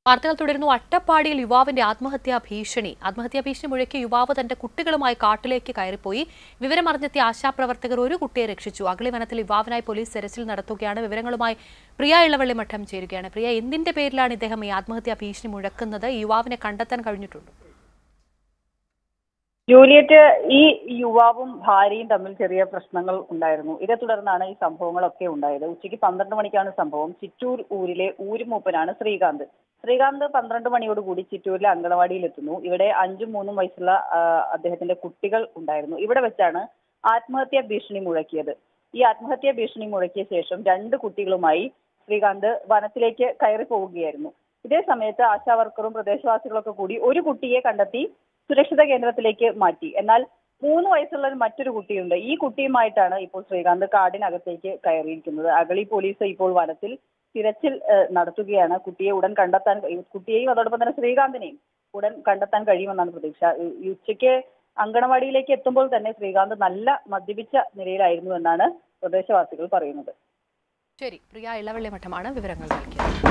വാർത്തകൾ തുടരുന്നു അട്ടപ്പാടിയിൽ യുവാവിന്റെ ആത്മഹത്യാ ഭീഷണി ആത്മഹത്യാ ഭീഷണി മുഴക്കിയ യുവാവ് തന്റെ കുട്ടികളുമായി കാട്ടിലേക്ക് കയറിപ്പോയി വിവരമറിഞ്ഞെത്തിയ ആശാപ്രവർത്തകർ ഒരു കുട്ടിയെ രക്ഷിച്ചു അഗളി വനത്തിൽ യുവാവിനായി പോലീസ് തെരച്ചിൽ നടത്തുകയാണ് വിവരങ്ങളുമായി പ്രിയ ഇളവള്ളി മഠം ചേരുകയാണ് പ്രിയ എന്തിന്റെ പേരിലാണ് ഇദ്ദേഹം ഈ ആത്മഹത്യാ ഭീഷണി മുഴക്കുന്നത് ഈ യുവാവിനെ കണ്ടെത്താൻ കഴിഞ്ഞിട്ടുണ്ട് ജൂലിയറ്റ് ഈ യുവാവും ഭാര്യയും തമ്മിൽ ചെറിയ പ്രശ്നങ്ങൾ ഉണ്ടായിരുന്നു ഇതേ തുടർന്നാണ് ഈ സംഭവങ്ങളൊക്കെ ഉണ്ടായത് ഉച്ചയ്ക്ക് പന്ത്രണ്ട് മണിക്കാണ് സംഭവം ചിറ്റൂർ ഊരിലെ ഊരുമൂപ്പനാണ് ശ്രീകാന്ത് ശ്രീകാന്ത് പന്ത്രണ്ട് മണിയോടുകൂടി ചിറ്റൂരിലെ അങ്കണവാടിയിൽ എത്തുന്നു ഇവിടെ അഞ്ചും മൂന്നും വയസ്സുള്ള ആ, അദ്ദേഹത്തിന്റെ കുട്ടികൾ ഉണ്ടായിരുന്നു ഇവിടെ വെച്ചാണ് ആത്മഹത്യാ ഭീഷണി മുഴക്കിയത് ഈ ആത്മഹത്യാ ഭീഷണി മുഴക്കിയ ശേഷം രണ്ട് കുട്ടികളുമായി ശ്രീകാന്ത് വനത്തിലേക്ക് കയറി പോവുകയായിരുന്നു ഇതേ സമയത്ത് ആശാവർക്കറും പ്രദേശവാസികളൊക്കെ കൂടി ഒരു കുട്ടിയെ കണ്ടെത്തി സുരക്ഷിത കേന്ദ്രത്തിലേക്ക് മാറ്റി എന്നാൽ മൂന്ന് വയസ്സുള്ള ഒരു മറ്റൊരു കുട്ടിയുണ്ട് ഈ കുട്ടിയുമായിട്ടാണ് ഇപ്പോൾ ശ്രീകാന്ത് കാടിനകത്തേക്ക് കയറിയിരിക്കുന്നത് അഗളി പോലീസ് ഇപ്പോൾ വനത്തിൽ തിരച്ചിൽ ഏഹ്, നടത്തുകയാണ് കുട്ടിയെ ഉടൻ കണ്ടെത്താൻ കുട്ടിയെയും അതോടൊപ്പം തന്നെ ശ്രീകാന്തിനെയും ഉടൻ കണ്ടെത്താൻ കഴിയുമെന്നാണ് പ്രതീക്ഷ ഈ- ഈ ഉച്ചയ്ക്ക് അങ്കണവാടിയിലേക്ക് എത്തുമ്പോൾ തന്നെ ശ്രീകാന്ത് നല്ല മദ്യപിച്ച നിലയിലായിരുന്നു എന്നാണ് പ്രദേശവാസികൾ പറയുന്നത് ശരി പ്രിയ ഇളവള്ളി മഠമാണ് വിവരങ്ങൾ നൽകിയത്